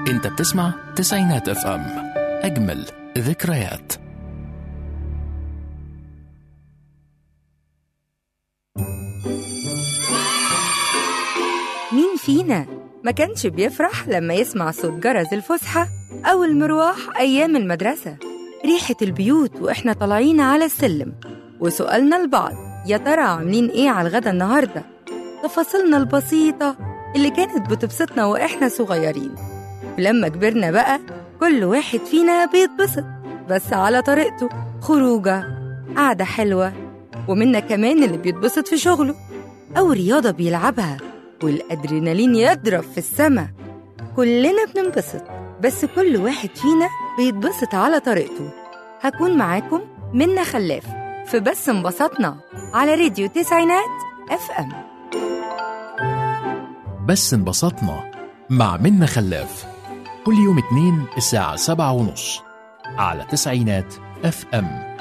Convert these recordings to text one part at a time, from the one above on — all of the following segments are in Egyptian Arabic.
انت بتسمع تسعينات اف ام اجمل ذكريات مين فينا ما كانش بيفرح لما يسمع صوت جرس الفسحة أو المروح أيام المدرسة ريحة البيوت وإحنا طالعين على السلم وسؤالنا لبعض يا ترى عاملين إيه على الغدا النهاردة تفاصيلنا البسيطة اللي كانت بتبسطنا وإحنا صغيرين ولما كبرنا بقى كل واحد فينا بيتبسط بس على طريقته خروجة قعدة حلوة ومنا كمان اللي بيتبسط في شغله أو رياضة بيلعبها والأدرينالين يضرب في السما كلنا بننبسط بس كل واحد فينا بيتبسط على طريقته هكون معاكم منا خلاف في بس انبسطنا على راديو تسعينات اف ام بس انبسطنا مع منا خلاف كل يوم اتنين الساعة سبعة ونص على تسعينات اف ام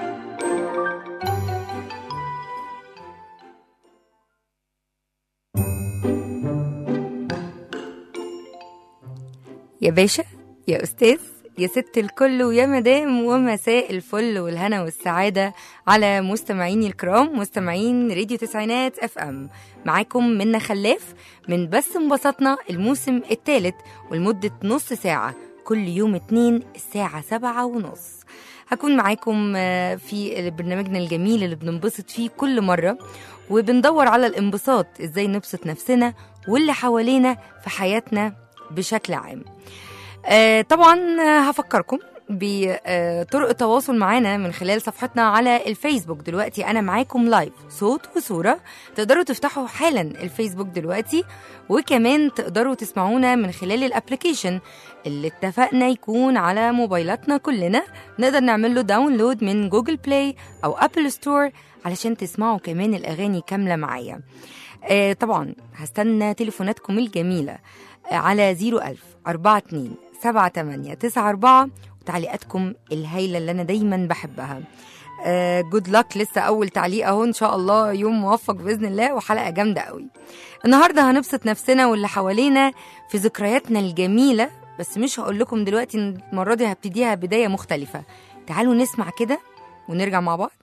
يا باشا يا أستاذ يا ست الكل ويا مدام ومساء الفل والهنا والسعادة على مستمعيني الكرام مستمعين راديو تسعينات اف ام معاكم منا خلاف من بس انبسطنا الموسم الثالث ولمدة نص ساعة كل يوم اتنين الساعة سبعة ونص هكون معاكم آه، في برنامجنا الجميل اللي بننبسط فيه كل مرة وبندور على الانبساط ازاي نبسط نفسنا واللي حوالينا في حياتنا بشكل عام آه، طبعا آه، هفكركم بطرق التواصل معانا من خلال صفحتنا على الفيسبوك دلوقتي انا معاكم لايف صوت وصوره تقدروا تفتحوا حالا الفيسبوك دلوقتي وكمان تقدروا تسمعونا من خلال الابلكيشن اللي اتفقنا يكون على موبايلاتنا كلنا نقدر نعمل له داونلود من جوجل بلاي او ابل ستور علشان تسمعوا كمان الاغاني كامله معايا آه، طبعا هستنى تليفوناتكم الجميله آه، على 01000 42 78 94 وتعليقاتكم الهايله اللي انا دايما بحبها جود لك لسه اول تعليق اهو ان شاء الله يوم موفق باذن الله وحلقه جامده قوي النهارده هنبسط نفسنا واللي حوالينا في ذكرياتنا الجميله بس مش هقول لكم دلوقتي إن المره دي هبتديها بدايه مختلفه تعالوا نسمع كده ونرجع مع بعض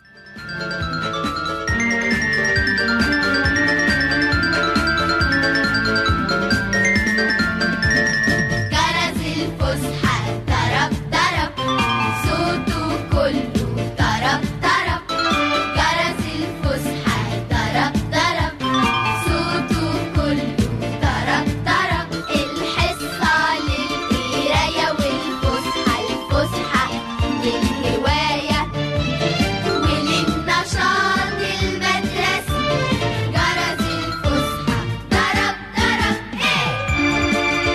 جرس الفسحة ضرب ضرب صوته كله ضرب ضرب جرس الفسحة ضرب ضرب صوته كله ضرب ضرب الحصة للقراية والفسحة الفسحة للهواية وللنشاط المدرسي جرس الفسحة ضرب ضرب ايه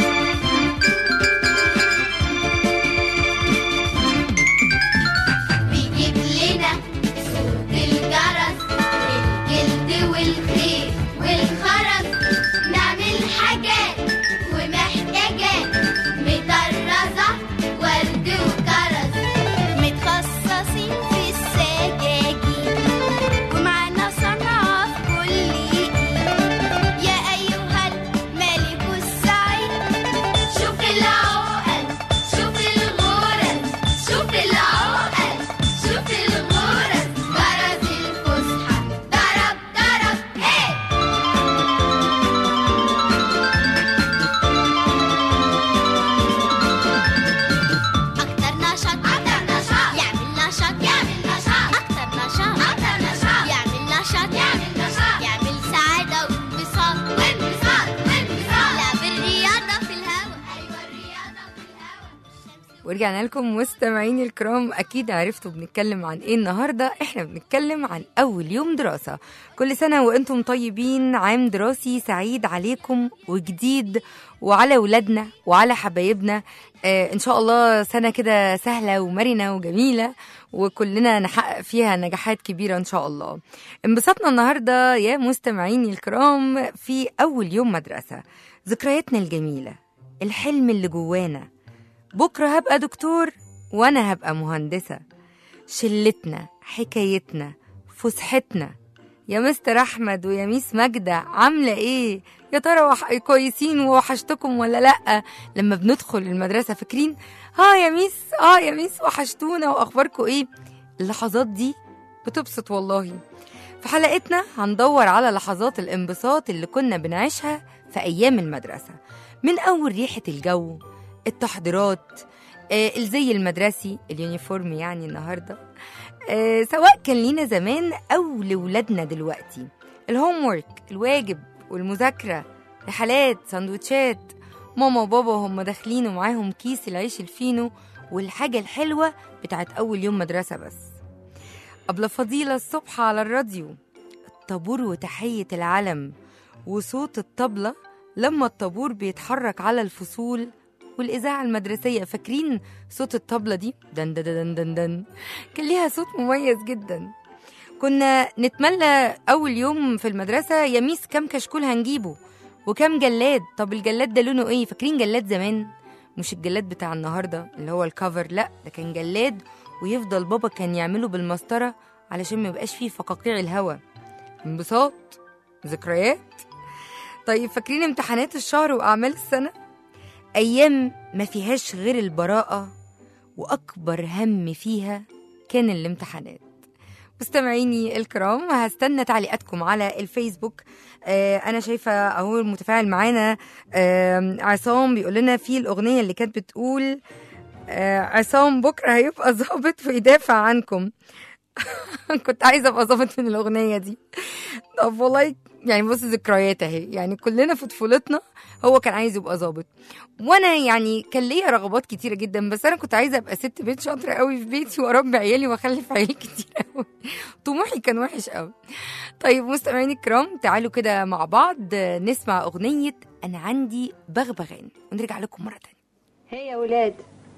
بيجيب لنا صوت الجرس الجلد والخير والخرز نعمل حاجات ومحتاجات مطرزة ورد وكرز متخصصين في السجاجيد ومعانا صنعة في كل ايد يا أيها الملك السعيد شوف العقل شوف الغرز شوف العقل شوف الغرز جرس الفسحة ضرب ضرب ايه أكتر نشاط أكتر نشاط يعمل نشاط يعمل نشاط أكتر نشاط أكتر نشاط يعمل نشاط يعمل نشاط يعمل سعادة وانبساط وانبساط وانبساط لا بالرياضة في الهواء أيوة الرياضة في الهواء الشمس ورجعنا لكم مستمعيني الكرام اكيد عرفتوا بنتكلم عن ايه النهارده احنا بنتكلم عن اول يوم دراسه كل سنه وانتم طيبين عام دراسي سعيد عليكم وجديد وعلى ولادنا وعلى حبايبنا آه ان شاء الله سنه كده سهله ومرنه وجميله وكلنا نحقق فيها نجاحات كبيره ان شاء الله انبسطنا النهارده يا مستمعيني الكرام في اول يوم مدرسه ذكرياتنا الجميله الحلم اللي جوانا بكرة هبقى دكتور وأنا هبقى مهندسة شلتنا حكايتنا فسحتنا يا مستر احمد ويا ميس ماجده عامله ايه يا ترى وح... كويسين ووحشتكم ولا لا لما بندخل المدرسه فاكرين اه يا ميس اه يا ميس وحشتونا واخباركم ايه اللحظات دي بتبسط والله في حلقتنا هندور على لحظات الانبساط اللي كنا بنعيشها في ايام المدرسه من اول ريحه الجو التحضيرات آه الزي المدرسي اليونيفورم يعني النهارده آه سواء كان لينا زمان او لولادنا دلوقتي الهوم وورك الواجب والمذاكره رحلات سندوتشات ماما وبابا وهم داخلين ومعاهم كيس العيش الفينو والحاجه الحلوه بتاعت اول يوم مدرسه بس قبل فضيلة الصبح على الراديو الطابور وتحية العلم وصوت الطبلة لما الطابور بيتحرك على الفصول والإذاعة المدرسية فاكرين صوت الطبلة دي دن دن دن دن دن كان ليها صوت مميز جدا كنا نتملى أول يوم في المدرسة يا ميس كام كشكول هنجيبه وكام جلاد طب الجلاد ده لونه ايه فاكرين جلاد زمان مش الجلاد بتاع النهارده اللي هو الكفر لا ده كان جلاد ويفضل بابا كان يعمله بالمسطرة علشان ما يبقاش فيه فقاقيع الهوا انبساط ذكريات طيب فاكرين امتحانات الشهر وأعمال السنة أيام ما فيهاش غير البراءة وأكبر هم فيها كان الامتحانات مستمعيني الكرام هستنى تعليقاتكم على الفيسبوك آه انا شايفه اهو المتفاعل معانا آه عصام بيقول لنا في الاغنيه اللي كانت بتقول آه عصام بكره هيبقى ظابط ويدافع عنكم كنت عايزه ابقى ظابط من الاغنيه دي طب والله يعني بص ذكريات اهي يعني كلنا في طفولتنا هو كان عايز يبقى ظابط وانا يعني كان ليا رغبات كتيره جدا بس انا كنت عايزه ابقى ست بيت شاطره قوي في بيتي واربي عيالي واخلف عيال كتير قوي طموحي كان وحش قوي طيب مستمعيني الكرام تعالوا كده مع بعض نسمع اغنيه انا عندي بغبغان ونرجع لكم مره تانية هي يا ولاد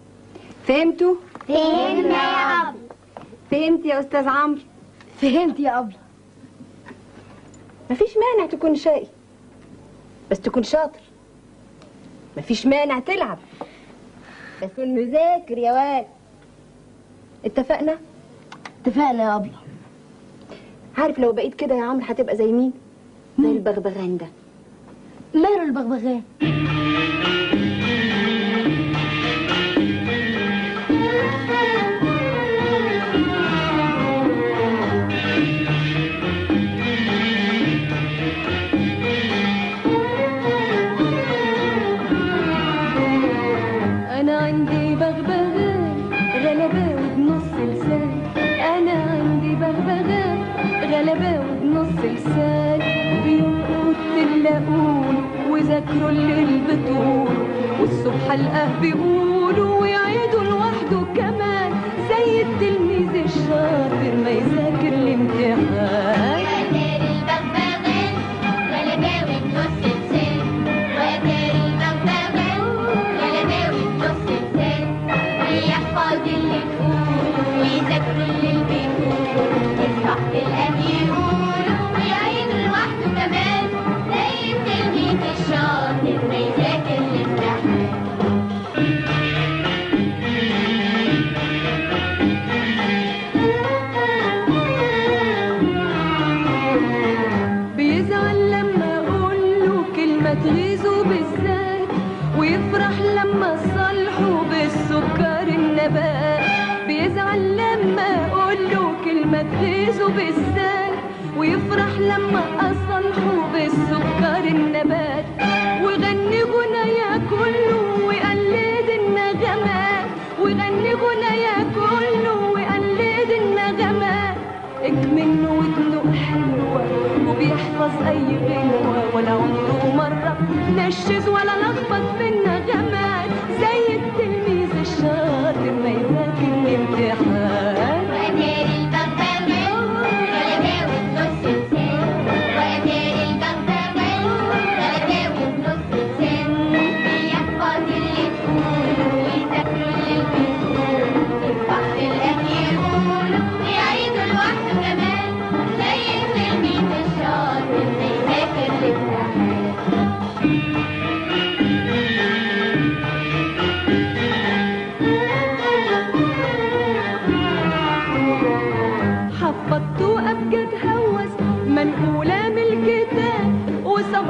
فهمتوا؟ فهمنا يا أب فهمت يا استاذ عمرو فهمت يا أبلة مفيش مانع تكون شقي بس تكون شاطر مفيش مانع تلعب بس تكون مذاكر يا واد اتفقنا اتفقنا يا أبلة عارف لو بقيت كده يا عمرو هتبقى زي مين زي البغبغان ده ماله البغبغان أنا عندي بغبغان غلباوي بنص لسان أنا عندي بغبغان غلباوي بنص لسان بيرقص اللي أقوله وذاكروا اللي بتقوله والصبح ألقاه بيقولوا ويعيدوا لوحده كمان زي التلميذ الشاطر ما يذاكر الامتحان ويدار البغبغان غلباوي بنص لسان ويدار البغبغان غلباوي بنص لسان ويحفظ اللي تقوله ويذاكر اللي بيقوله يصبح بالآن يقوله ويعيد لوحده كمان زي التلميذ الشاطر ما يذاكر الامتحان بيزعل لما اقول له كلمه تغيظه بالذات ويفرح لما اصالحه بالسكر النبات بيزعل لما اقول له كلمه تغيظه بالذات ويفرح لما اصالحه بالسكر النبات ويغني غنايا كله ويقلد النغمات ويغني غنايا كله ويقلد النغمات منه ودنه حلوة وبيحفظ أي غنوة ولا عمره مرة نشز ولا لخبط في النغمات زي التلميذ الشاطر ما يذاكر الامتحان وأدار البغبغان غلباوي بنص لسان وأدار البغبغان غلباوي بنص لسان بيحفظ اللي تقوله ويذاكر اللي بيقوله يصبح بالآن يقوله ويعيده لوحده كمان زي التلميذ الشاطر ما يذاكر الامتحان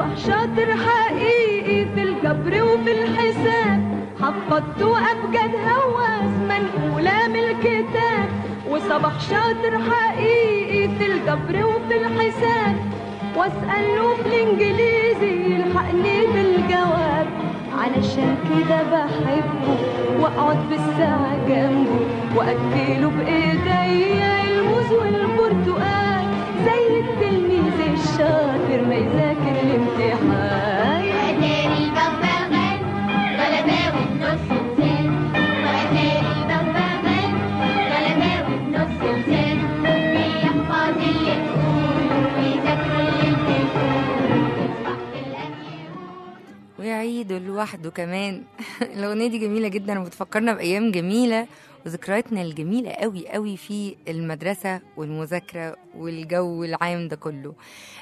صباح شاطر حقيقي في الجبر وفي الحساب حفظت وأبجد هواس منقولة من الكتاب وصباح شاطر حقيقي في الجبر وفي الحساب واسأله في الإنجليزي يلحقني بالجواب علشان كده بحبه واقعد بالساعة جنبه واكله بايديا الموز والبرتقال زي التلميذ الشاطر ما يذاكر الامتحان وأتاري البغبغان غلباوي بنص لسان وأتاري البغبغان غلباوي بنص لسان بيحفظ اللي تقوله ويذاكر اللي تقوله يصبح في الأكل ويعيد لوحده كمان الأغنية دي جميلة جدا وبتفكرنا بأيام جميلة وذكرياتنا الجميلة قوي قوي في المدرسة والمذاكرة والجو العام ده كله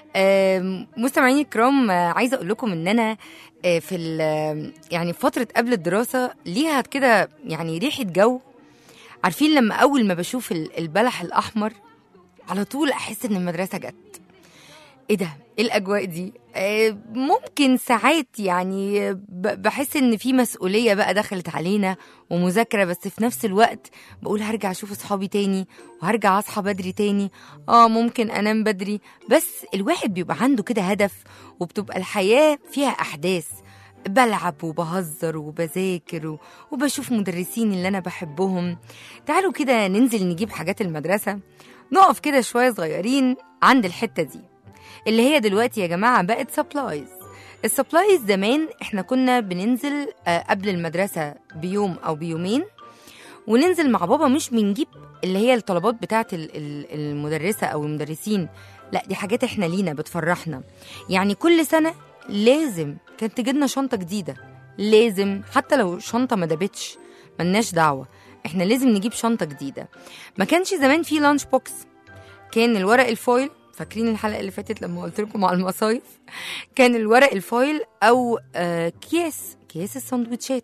آم، مستمعيني الكرام آه، عايزة أقول لكم إن أنا آه، في ال- يعني فترة قبل الدراسة ليها كده يعني ريحة جو عارفين لما أول ما بشوف ال- البلح الأحمر على طول أحس إن المدرسة جت ايه ده ايه الاجواء دي آه، ممكن ساعات يعني ب- بحس ان في مسؤوليه بقى دخلت علينا ومذاكره بس في نفس الوقت بقول هرجع اشوف اصحابي تاني وهرجع اصحى بدري تاني اه ممكن انام بدري بس الواحد بيبقى عنده كده هدف وبتبقى الحياه فيها احداث بلعب وبهزر وبذاكر و- وبشوف مدرسين اللي انا بحبهم تعالوا كده ننزل نجيب حاجات المدرسه نقف كده شويه صغيرين عند الحته دي اللي هي دلوقتي يا جماعة بقت سبلايز السبلايز زمان احنا كنا بننزل آه، قبل المدرسة بيوم أو بيومين وننزل مع بابا مش بنجيب اللي هي الطلبات بتاعة ال- ال- المدرسة أو المدرسين لا دي حاجات احنا لينا بتفرحنا يعني كل سنة لازم كانت تجيلنا شنطة جديدة لازم حتى لو شنطة ما دابتش ملناش دعوة احنا لازم نجيب شنطة جديدة ما كانش زمان في لانش بوكس كان الورق الفويل فاكرين الحلقه اللي فاتت لما قلت لكم على المصايف كان الورق الفويل او آه اكياس اكياس السندوتشات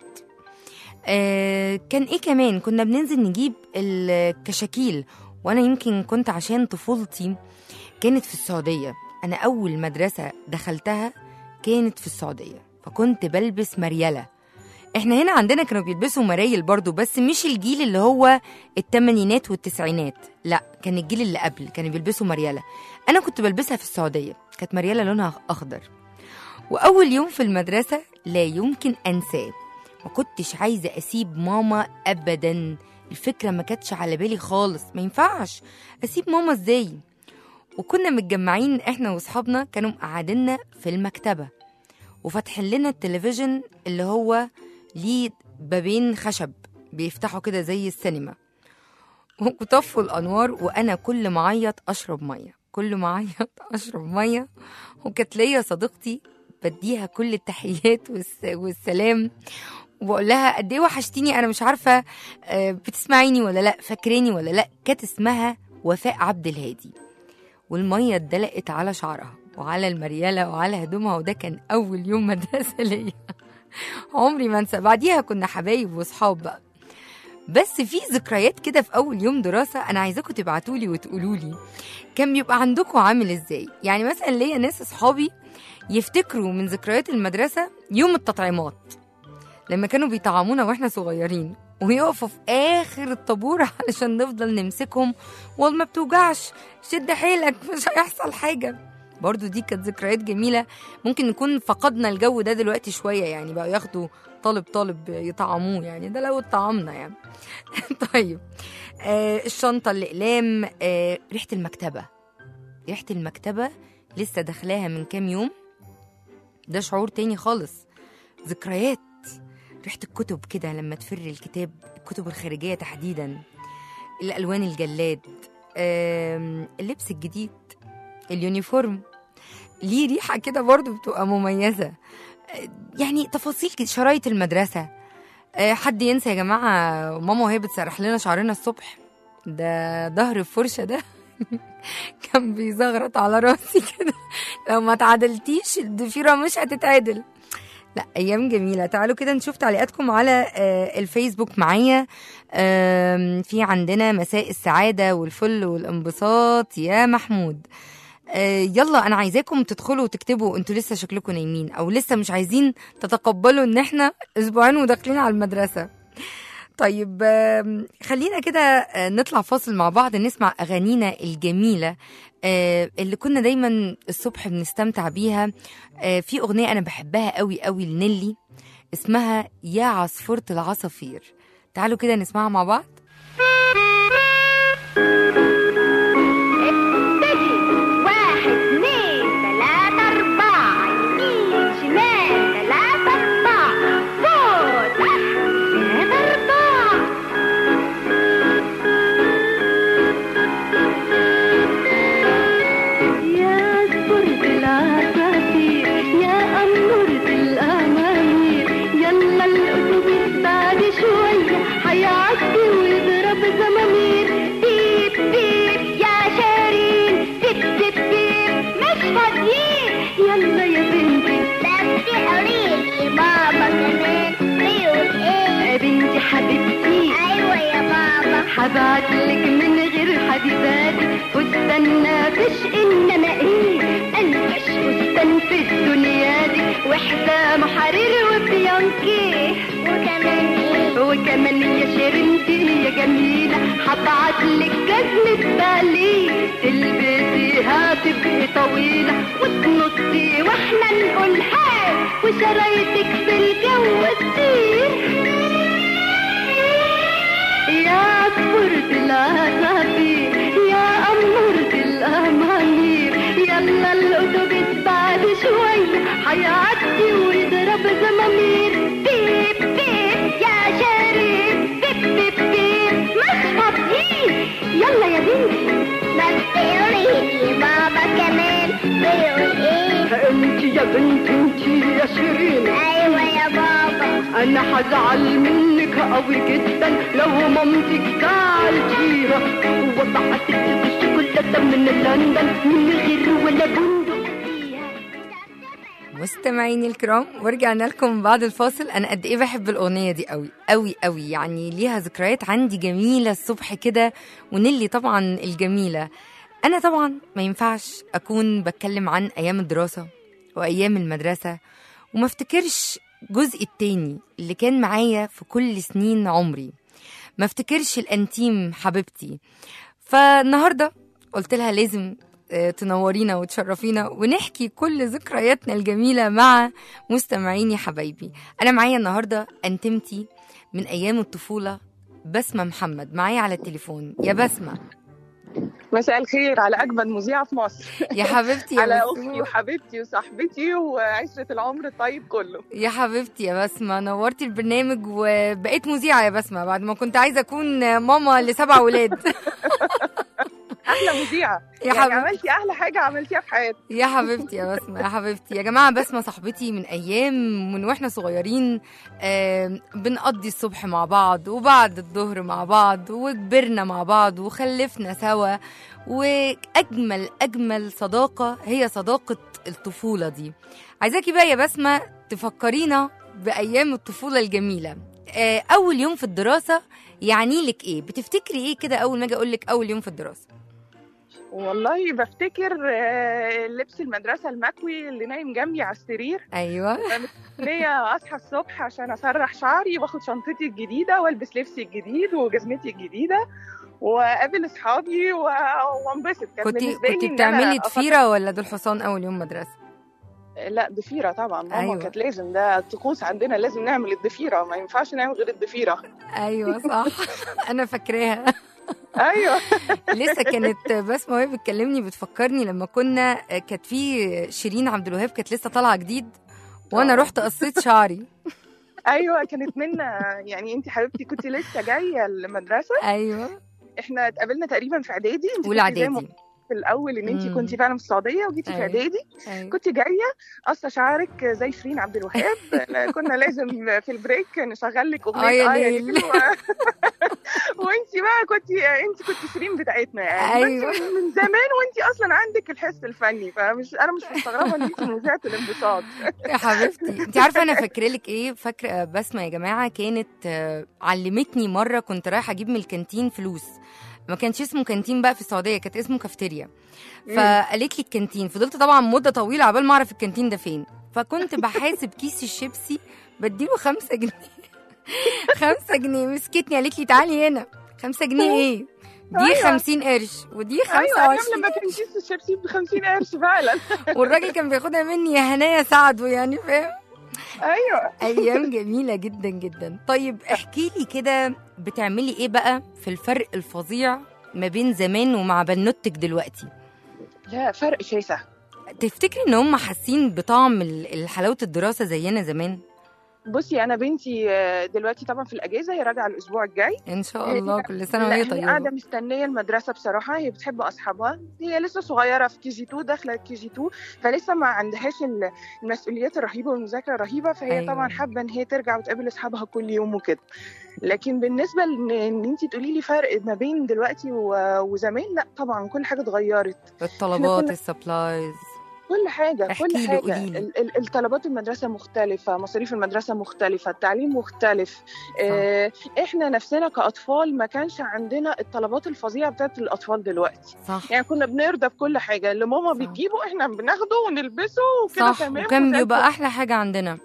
آه كان ايه كمان كنا بننزل نجيب الكشاكيل وانا يمكن كنت عشان طفولتي كانت في السعوديه انا اول مدرسه دخلتها كانت في السعوديه فكنت بلبس مريله احنا هنا عندنا كانوا بيلبسوا مرايل برضو بس مش الجيل اللي هو التمانينات والتسعينات لا كان الجيل اللي قبل كانوا بيلبسوا مريالة انا كنت بلبسها في السعودية كانت مريالة لونها اخضر واول يوم في المدرسة لا يمكن انساه ما كنتش عايزة اسيب ماما ابدا الفكرة ما كانتش على بالي خالص ما ينفعش اسيب ماما ازاي وكنا متجمعين احنا واصحابنا كانوا مقعديننا في المكتبة وفاتحين لنا التلفزيون اللي هو ليه بابين خشب بيفتحوا كده زي السينما وطفوا الانوار وانا كل ما اعيط اشرب ميه كل ما اعيط اشرب ميه وكانت ليا صديقتي بديها كل التحيات والس... والسلام وبقول لها قد ايه وحشتيني انا مش عارفه آه، بتسمعيني ولا لا فاكراني ولا لا كانت اسمها وفاء عبد الهادي والميه اتدلقت على شعرها وعلى المرياله وعلى هدومها وده كان اول يوم مدرسه ليا عمري ما انسى بعديها كنا حبايب واصحاب بقى بس في ذكريات كده في اول يوم دراسه انا عايزاكم تبعتوا لي وتقولوا لي كان بيبقى عندكم عامل ازاي يعني مثلا ليا ناس اصحابي يفتكروا من ذكريات المدرسه يوم التطعيمات لما كانوا بيطعمونا واحنا صغيرين ويقفوا في اخر الطابور علشان نفضل نمسكهم والله ما بتوجعش شد حيلك مش هيحصل حاجه برضو دي كانت ذكريات جميله ممكن نكون فقدنا الجو ده دلوقتي شويه يعني بقى ياخدوا طالب طالب يطعموه يعني ده لو اتطعمنا يعني طيب آه الشنطه الاقلام آه ريحه المكتبه ريحه المكتبه لسه داخلاها من كام يوم ده شعور تاني خالص ذكريات ريحه الكتب كده لما تفر الكتاب الكتب الخارجيه تحديدا الالوان الجلاد آم، اللبس الجديد اليونيفورم ليه ريحه كده برضو بتبقى مميزه آه، يعني تفاصيل كده شرايط المدرسه آه، حد ينسى يا جماعه ماما وهي بتسرح لنا شعرنا الصبح ده ظهر الفرشه ده كان بيزغرط على راسي كده لو ما تعادلتيش الضفيره مش هتتعدل لا ايام جميله تعالوا كده نشوف تعليقاتكم على آه، الفيسبوك معايا آم، في عندنا مساء السعاده والفل والانبساط يا محمود آه يلا انا عايزاكم تدخلوا وتكتبوا انتوا لسه شكلكم نايمين او لسه مش عايزين تتقبلوا ان احنا اسبوعين وداخلين على المدرسه طيب آم، خلينا كده آه، نطلع فاصل مع بعض نسمع اغانينا الجميله آه، اللي كنا دايما الصبح بنستمتع بيها آه، في اغنيه انا بحبها قوي قوي لنيلي اسمها يا عصفورة العصافير تعالوا كده نسمعها مع بعض واحد اثنين ثلاثة أربعة يمين شمال ثلاثة أربعة فوق تحت ثلاثة أربعة يا سبرد العصافير يا أمورة الأمامير يلا الأتوبيس بعد شوية هيعدي ويضرب زمامير بيب بيب يا شيرين بيب بيب بيب مش فاضيين يلا يا بنتي بس قوليلي بابا كمان بيقول ايه يا بنتي حبيبتي ايوه يا بابا هبعتلك من غير حبيبات فستان نافش انما ايه انكش فستان في الدنيا دي وحدة محرير وبيانكي وكمان ايه وكمان يا شيرنتي يا جميلة هبعتلك جزمة بالي تلبسيها تبقي طويلة وتنطي واحنا نقول هاي وشرايطك في الجو تطير يا عصفورة العصافير يا أمورة الأمانير يلا الأتوبيس بعد شوية هيعدي ويضرب زمامير بيب بيب يا شيرين بيب بيب بيب مش فاضيين يلا يا بنتي بس قوليلي بابا كمان بيقول ايه انت يا بنتي انت يا شيرين ايوه يا بابا انا هزعل منك قوي جدا لو مامتك زعلتيها وضعتك بالشوكولاته من لندن من غير ولا بندق فيها مستمعيني الكرام ورجعنا لكم بعد الفاصل انا قد ايه بحب الاغنيه دي قوي قوي قوي يعني ليها ذكريات عندي جميله الصبح كده ونيلي طبعا الجميله انا طبعا ما ينفعش اكون بتكلم عن ايام الدراسه وايام المدرسه وما افتكرش جزء التاني اللي كان معايا في كل سنين عمري ما افتكرش الانتيم حبيبتي فالنهارده قلت لها لازم آه، تنورينا وتشرفينا ونحكي كل ذكرياتنا الجميله مع مستمعيني حبايبي انا معايا النهارده انتمتي من ايام الطفوله بسمه محمد معايا على التليفون يا بسمه مساء الخير على اجمد مذيعه في مصر يا حبيبتي يا على بسمة. اختي وحبيبتي وصاحبتي وعشره العمر الطيب كله يا حبيبتي يا بسمة نورتي البرنامج وبقيت مذيعة يا بسمة بعد ما كنت عايزة أكون ماما لسبع ولاد احلى مذيعه يا يعني حبيبتي عملتي احلى حاجه عملتيها في حياتك يا حبيبتي يا بسمة يا حبيبتي يا جماعة بسمة صاحبتي من أيام من وإحنا صغيرين آم، بنقضي الصبح مع بعض وبعد الظهر مع بعض وكبرنا مع بعض وخلفنا سوا وأجمل أجمل صداقة هي صداقة الطفولة دي عايزاكي بقى يا بسمة تفكرينا بأيام الطفولة الجميلة آه، أول يوم في الدراسة يعني لك إيه؟ بتفتكري إيه كده أول ما أجي أقول لك أول يوم في الدراسة؟ والله بفتكر آه، لبس المدرسه المكوي اللي نايم جنبي على السرير أيوه ليا اصحى الصبح عشان اسرح شعري واخد شنطتي الجديده والبس لبسي الجديد وجزمتي الجديده واقابل اصحابي و- وانبسط كان كنت بالنسبه لي كنت إن أنا بتعملي أفكر- ضفيره ولا دول حصان اول يوم مدرسه لا ضفيره طبعا ماما أيوة. أيوة. كانت لازم ده طقوس عندنا لازم نعمل الضفيره ما ينفعش نعمل غير الضفيره ايوه صح انا فاكراها ايوه لسه كانت بسمه وهي بتكلمني بتفكرني لما كنا كانت في شيرين عبد الوهاب كانت لسه طالعه جديد وانا آه. رحت قصيت شعري ايوه كانت منا يعني انت حبيبتي كنت لسه جايه المدرسه ايوه احنا اتقابلنا تقريبا في اعدادي انت اولى كنتي زي ما اعدادي في الاول ان انت مم. كنت فعلا في السعوديه وجيتي في أيوة. اعدادي ايوه كنت جايه قصه شعرك زي شيرين عبد الوهاب كنا لازم في البريك نشغل لك آه يا اغنيه آه يا ليل. ليل و... وانت بقى كنت انت كنت شيرين بتاعتنا يعني أيوة. أيوة. من زمان وانت اصلا عندك الحس الفني فمش انا مش مستغربه ان انت مذيعه الانبساط يا حبيبتي انت عارفه انا فاكره لك ايه فاكره بسمه يا جماعه كانت آه، علمتني مره كنت رايحه اجيب من الكانتين فلوس ما كانش اسمه كانتين بقى في السعوديه كانت اسمه كافتيريا فقالت لي الكانتين فضلت طبعا مده طويله عبال ما اعرف الكانتين ده فين فكنت بحاسب كيس الشيبسي بديله خمسة جنيه خمسة جنيه مسكتني قالت لي تعالي هنا خمسة جنيه ايه دي أيوة. خمسين قرش ودي خمسة ايوه ايام وعشرين لما كان كيس الشيبسي ب 50 قرش فعلا والراجل كان بياخدها مني يا هنايا ساعده يعني فاهم ايوه ايام جميله جدا جدا طيب احكي لي كده بتعملي ايه بقى في الفرق الفظيع ما بين زمان ومع بنوتك دلوقتي لا فرق شاسع تفتكري ان هم حاسين بطعم ال- حلاوه الدراسه زينا زمان بصي انا بنتي آه، دلوقتي طبعا في الاجازه هي راجعه الاسبوع الجاي ان شاء الله كل سنه لا وهي هي طيبه قاعده مستنيه المدرسه بصراحه هي بتحب اصحابها هي لسه صغيره في كي جي 2 داخله كي جي 2 فلسه ما عندهاش ال- المسؤوليات الرهيبه والمذاكره الرهيبه فهي أيوة. أيوة. طبعا حابه ان هي ترجع وتقابل اصحابها كل يوم وكده لكن بالنسبه لان ان انت تقولي لي فرق ما بين دلوقتي و- وزمان لا طبعا كل حاجه اتغيرت الطلبات كنا- السبلايز كل حاجة احكي كل لي، حاجة قولي لي. ال- ال- الطلبات المدرسة مختلفة مصاريف المدرسة مختلفة التعليم مختلف اه احنا نفسنا كأطفال ما كانش عندنا الطلبات الفظيعة بتاعت الأطفال دلوقتي صح يعني كنا بنرضى بكل حاجة اللي ماما صح. بتجيبه احنا بناخده ونلبسه وكده صح تمام وكان وزي بيبقى الفل. احلى حاجه عندنا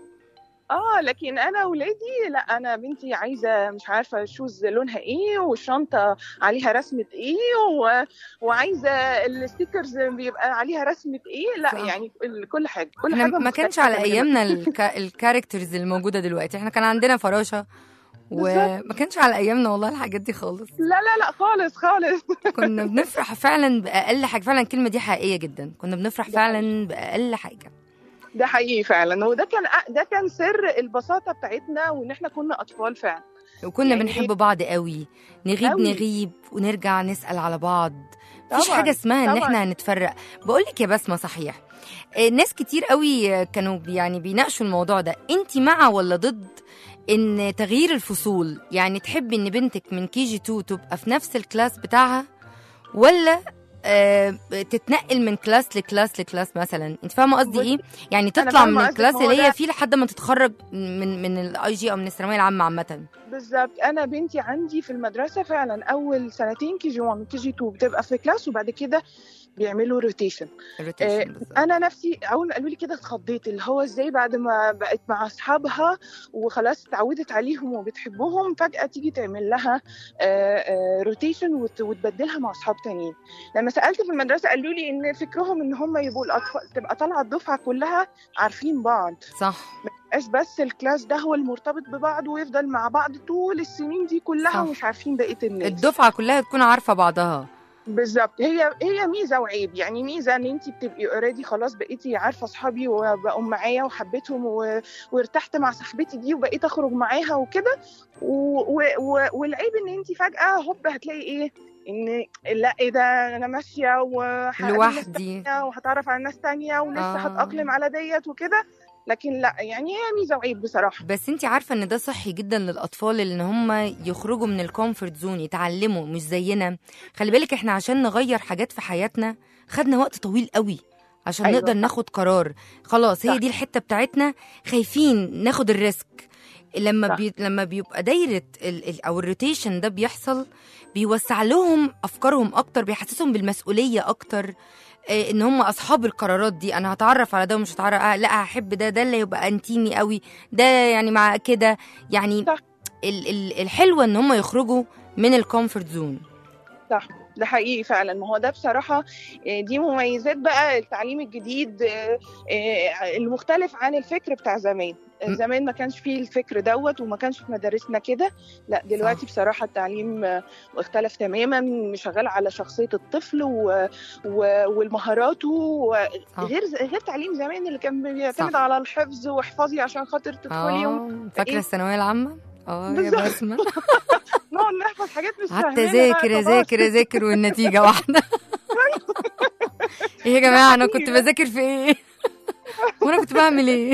اه لكن انا ولادي لا انا بنتي عايزه مش عارفه الشوز لونها ايه والشنطه عليها رسمه ايه و... وعايزه الستيكرز بيبقى عليها رسمه ايه لا صح. يعني ال- كل حاجه كل احنا حاجه ما كانش مختلفة على تماماً. ايامنا الك... الكاركترز الموجوده دلوقتي احنا كان عندنا فراشه بالظبط. وما كانش على ايامنا والله الحاجات دي خالص لا لا لا خالص خالص كنا بنفرح فعلا باقل حاجه فعلا الكلمه دي حقيقيه جدا كنا بنفرح ده فعلا باقل حاجه ده حقيقي فعلا وده كان ده كان سر البساطه بتاعتنا وان احنا كنا اطفال فعلا وكنا يعني بنحب إيه؟ بعض قوي نغيب قوي. نغيب ونرجع نسال على بعض مفيش طبعاً، حاجه اسمها ان طبعاً. احنا هنتفرق بقول لك يا بسمه صحيح آه، ناس كتير قوي آه، كانوا يعني بيناقشوا الموضوع ده انت مع ولا ضد ان تغيير الفصول يعني تحبي ان بنتك من كي جي 2 تبقى في نفس الكلاس بتاعها ولا آه تتنقل من كلاس لكلاس لكلاس مثلا انت فاهمه قصدي بصي، ايه يعني أنا تطلع فاهمة من قصدك، الكلاس هو اللي هي ده- فيه لحد ما تتخرج من من الاي جي او من الثانويه العامه عامه بالظبط انا بنتي عندي في المدرسه فعلا اول سنتين كي جي 1 وكي جي 2 بتبقى في كلاس وبعد كده بيعملوا روتيشن الروتيشن بالظبط. انا نفسي اول ما قالوا لي كده اتخضيت اللي هو ازاي بعد ما بقت مع اصحابها وخلاص اتعودت عليهم وبتحبهم فجاه تيجي تعمل لها روتيشن وتبدلها مع اصحاب تانيين لما سالت في المدرسه قالوا لي ان فكرهم ان هم يبقوا الاطفال تبقى طالعه الدفعه كلها عارفين بعض صح مبقاش بس الكلاس ده هو المرتبط ببعض ويفضل مع بعض طول السنين دي كلها صح. ومش عارفين بقيه الناس الدفعه كلها تكون عارفه بعضها بالظبط هي هي ميزه وعيب يعني ميزه ان انت بتبقي اوريدي خلاص بقيتي عارفه اصحابي وبقوا معايا وحبيتهم و... وارتحت مع صاحبتي دي وبقيت اخرج معاها وكده و... و... و... والعيب ان انت فجاه هوب هتلاقي ايه ان لا ايه ده انا ماشيه وهقابل ناس لوحدي تانية وهتعرف على ناس تانية ولسه آه. هتأقلم على ديت وكده لكن لا يعني هي ميزه وعيب بصراحه بس انت عارفه ان ده صحي جدا للاطفال ان هم يخرجوا من الكومفورت زون يتعلموا مش زينا خلي بالك احنا عشان نغير حاجات في حياتنا خدنا وقت طويل قوي عشان أيوة، نقدر صح. ناخد قرار خلاص هي صح. دي الحته بتاعتنا خايفين ناخد الريسك لما صح. بي... لما بيبقى دايره ال... ال... او الروتيشن ده بيحصل بيوسع لهم افكارهم اكتر بيحسسهم بالمسؤوليه اكتر آه، ان هم اصحاب القرارات دي انا هتعرف على ده ومش هتعرف آه لا هحب ده ده اللي يبقى انتيمي قوي ده يعني مع كده يعني صح. ال ال الحلوه ان هم يخرجوا من الكومفورت زون صح ده حقيقي فعلا ما هو ده بصراحة آه، دي مميزات بقى التعليم الجديد آه، آه، المختلف عن الفكر بتاع زمان آه، م. زمان ما كانش فيه الفكر دوت وما كانش في مدارسنا كده لا دلوقتي صح. بصراحة التعليم آه، اختلف تماما شغال على شخصية الطفل و... و... والمهارات صح. غير غير تعليم زمان اللي كان بيعتمد صح. على الحفظ واحفظي عشان خاطر تدخلي يوم اه فاكره إيه؟ الثانويه العامه اه يا بالظبط. بسمه نقعد نحفظ حاجات مش قعدت فاهمينها اذاكر بقى خلاص. اذاكر اذاكر والنتيجه واحده ايه يا جماعه انا كنت حقيقي. بذاكر في ايه وانا كنت بعمل ايه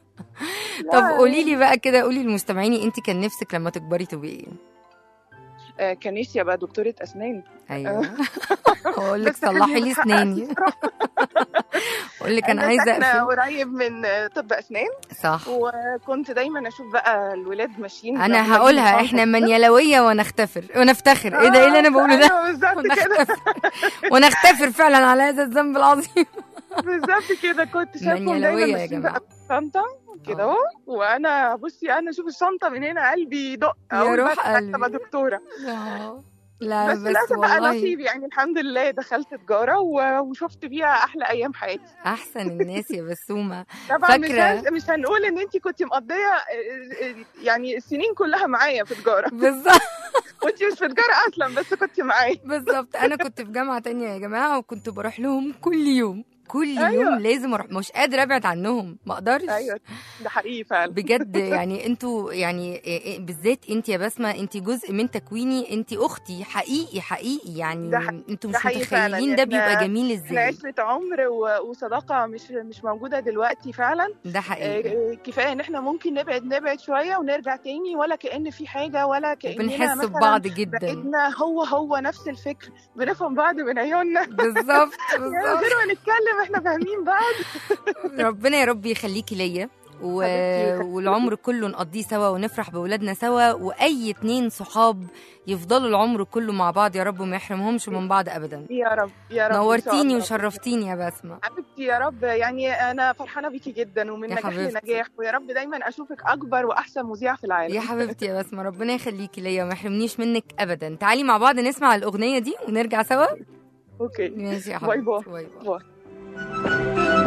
لا، طب قولي لي بقى كده قولي للمستمعين انت كان نفسك لما تكبري تبقي ايه آه، كان نفسي ابقى دكتوره اسنان ايوه اقول لك بس كان صلحي لي متحقق اسناني اقول لك انا عايزه ساكنة اقفل قريب من آه، طب اسنان صح وكنت دايما اشوف بقى الولاد ماشيين انا بيعملوا هقولها شنطة احنا كده. منيلويه ونختفر ونفتخر ايه ده ايه اللي انا بقوله ده أيوة بالظبط كده ونختفر ونختفر فعلا على هذا الذنب العظيم بالظبط كده كنت شايفهم منيلوية دايما يا ماشيين جماعة. بقى بالشنطه كده آه. اهو وانا بصي انا اشوف الشنطه من هنا قلبي يدق يا اقول روح بس عايزة قلبي. ابقى دكتوره آه. لا بس بس للاسف بقى والله نصيب يعني الحمد لله دخلت تجاره و- وشفت فيها احلى ايام حياتي احسن الناس يا بسومه طبعا مش فاكرة؟ هن- مش هنقول ان انت كنت مقضيه آه، آه، يعني السنين كلها معايا في تجاره بالظبط وانت مش في تجاره اصلا بس كنت معايا بالظبط انا كنت في جامعه تانية يا جماعه وكنت بروح لهم كل يوم كل أيوة. يوم لازم اروح مش قادره ابعد عنهم ما اقدرش ايوه ده حقيقي فعلا بجد يعني انتوا يعني إيه- إيه بالذات انت يا بسمه انت جزء من تكويني انت اختي حقيقي حقيقي يعني ده حقيقي- انتوا ده مش حقيقي فعلا. متخيلين ده احنا- بيبقى جميل احنا ازاي عشرة عمر و- وصداقة مش مش موجودة دلوقتي فعلا ده حقيقي آه، كفاية ان احنا ممكن نبعد نبعد شوية ونرجع تاني ولا كأن في حاجة ولا كأننا بنحس مثلا ببعض جدا بعدنا هو هو نفس الفكر بنفهم بعض من عيوننا بالظبط يعني من بالظبط غير ما نتكلم احنا فاهمين بعض ربنا يا رب يخليكي ليا و... حبيبتي، يخليكي. والعمر كله نقضيه سوا ونفرح بولادنا سوا واي اتنين صحاب يفضلوا العمر كله مع بعض يا رب وما يحرمهمش من بعض ابدا يا رب يا رب إن شاء نورتيني الله. وشرفتيني يا بسمه حبيبتي يا رب يعني انا فرحانة بيكي جدا ومن يا نجاح حبيبتي. لنجاح ويا رب دايما اشوفك اكبر واحسن مذيعة في العالم يا حبيبتي يا بسمه ربنا يخليكي ليا وما يحرمنيش منك ابدا تعالي مع بعض نسمع الاغنيه دي ونرجع سوا اوكي ماشي يا باي حبيبتي باي. باي باي باي.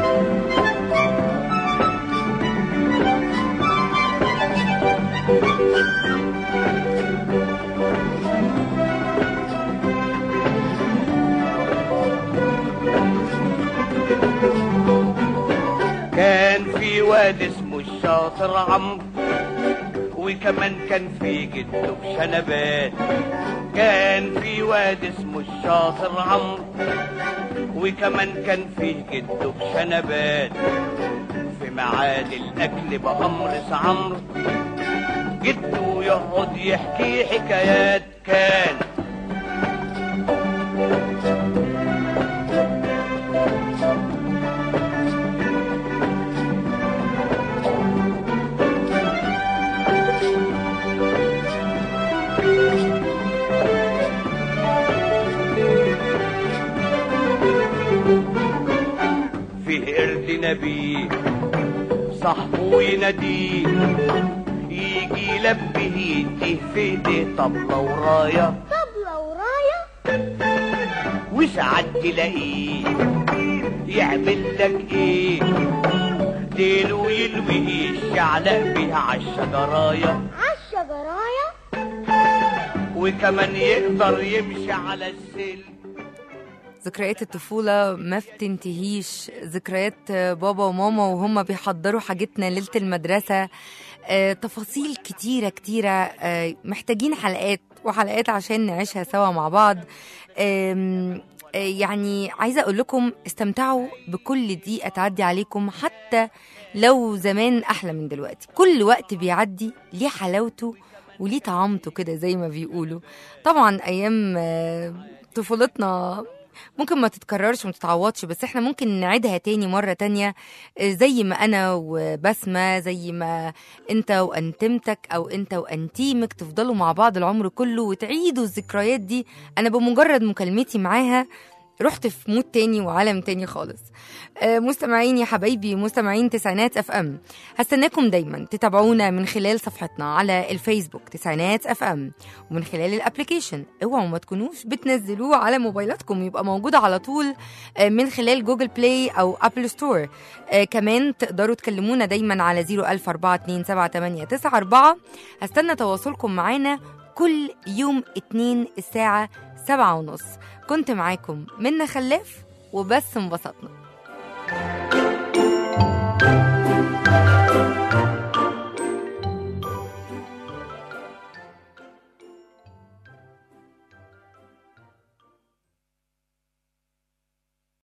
كان في واد اسمه الشاطر عمرو وكمان كان في جده بشنبات كان في واد اسمه الشاطر عمرو وكمان كان في جده بشنبات في ميعاد الاكل بأمر عمرو جده يقعد يحكي حكايات كان فيه قرد نبي صاحبه يناديه يجي يلبيه يديه في ايديه طبلة وراية طبلة ورايا وساعات تلاقيه يعمل لك ايه ديله يلويه الشعلق بيها عالشجراية عالشجرايا وكمان يقدر يمشي على السلم ذكريات الطفولة ما بتنتهيش ذكريات بابا وماما وهم بيحضروا حاجتنا ليلة المدرسة آه، تفاصيل كتيرة كتيرة آه، محتاجين حلقات وحلقات عشان نعيشها سوا مع بعض آم، آه، يعني عايزة أقول لكم استمتعوا بكل دقيقة تعدي عليكم حتى لو زمان أحلى من دلوقتي كل وقت بيعدي ليه حلاوته وليه طعامته كده زي ما بيقولوا طبعا أيام آه، طفولتنا ممكن ما تتكررش وما تتعوضش بس احنا ممكن نعيدها تاني مرة تانية آه، زي ما انا وبسمة زي ما انت وانتمتك او انت وانتيمك تفضلوا مع بعض العمر كله وتعيدوا الذكريات دي انا بمجرد مكالمتي معاها رحت في مود تاني وعالم تاني خالص آه، مستمعين يا حبايبي مستمعين تسعينات اف ام هستناكم دايما تتابعونا من خلال صفحتنا على الفيسبوك تسعينات اف ام ومن خلال الابليكيشن اوعوا ما تكونوش بتنزلوه على موبايلاتكم يبقى موجود على طول آه، من خلال جوجل بلاي او ابل ستور آه، كمان تقدروا تكلمونا دايما على 004278994 هستنى تواصلكم معانا كل يوم اتنين الساعة سبعة ونص كنت معاكم منى خلاف وبس انبسطنا